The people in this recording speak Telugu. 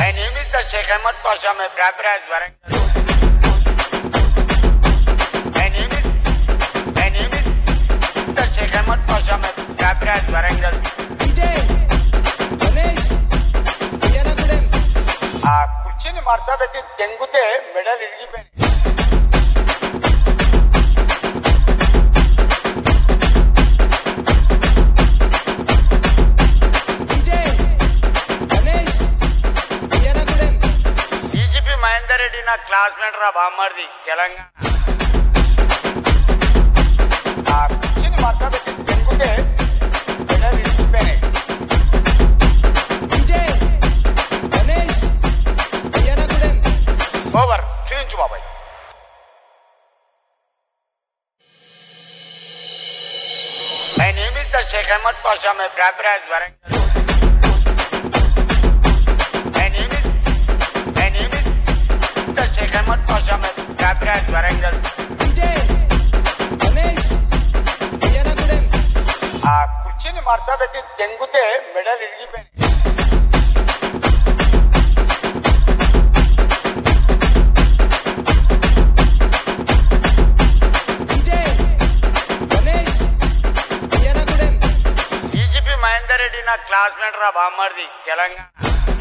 My name is the Sheikh Ahmad Pasha. My Prayagraj Warangal. My name is My name is the Sheikh Ahmad Pasha. My Prayagraj Warangal. Vijay Ganesh అయ్యనగూడెం ఆ కుర్చీని మడత పెట్టి తెంగితే మెడలు ఇరిగిపోయినాయి విజయ్ గణేష్ అయ్యనగూడెం డీజీపీ మహేందర్ రెడ్డి నా క్లాస్మేట్ రా బామ్మర్ది తెలంగాణ ఆ కుర్చీని మడత పెట్టి తెంగితే మెడలు ఇరిగిపోయినాయి విజయ్ గణేష్ అయ్యనగూడెం ఓవర్ చూపించు బాబాయ్ My name is the Sheikh Ahmad Pasha. My Prayagraj Warangal. My name is My name is the Sheikh Ahmad Pasha. My Prayagraj Warangal. Vijay Ganesh అయ్యనగూడెం ఆ కుర్చీని మడత పెట్టి తెంగితే మెడలు ఇరిగిపోయినాయి విజయ్ గణేష్ అయ్యనగూడెం డీజీపీ మహేందర్ రెడ్డి నా క్లాస్మేట్ రా బామ్మర్ది తెలంగాణ